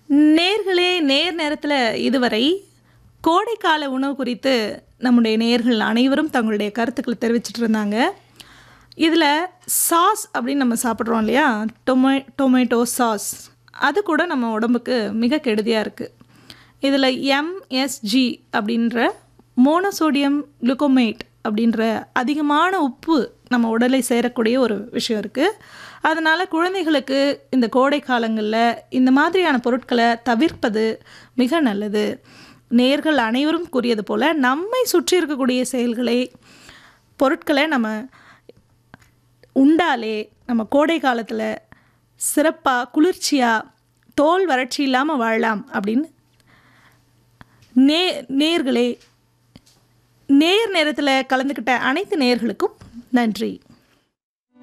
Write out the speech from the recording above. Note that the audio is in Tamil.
நேர்களே நேர் நேரத்தில் இதுவரை கோடைக்கால உணவு குறித்து நம்முடைய நேர்கள் அனைவரும் தங்களுடைய கருத்துக்களை தெரிவிச்சிட்டு இருந்தாங்க இதில் சாஸ் அப்படின்னு நம்ம சாப்பிட்றோம் இல்லையா டொமே டொமேட்டோ சாஸ் அது கூட நம்ம உடம்புக்கு மிக கெடுதியாக இருக்குது இதில் எம்எஸ்ஜி அப்படின்ற மோனோசோடியம் குளுக்கோமேட் அப்படின்ற அதிகமான உப்பு நம்ம உடலை சேரக்கூடிய ஒரு விஷயம் இருக்குது அதனால் குழந்தைகளுக்கு இந்த கோடை காலங்களில் இந்த மாதிரியான பொருட்களை தவிர்ப்பது மிக நல்லது நேர்கள் அனைவரும் கூறியது போல் நம்மை சுற்றி இருக்கக்கூடிய செயல்களை பொருட்களை நம்ம உண்டாலே நம்ம கோடை காலத்தில் சிறப்பாக குளிர்ச்சியாக தோல் வறட்சி இல்லாமல் வாழலாம் அப்படின்னு நே நேர்களே நேர் நேரத்தில் கலந்துக்கிட்ட அனைத்து நேர்களுக்கும் நன்றி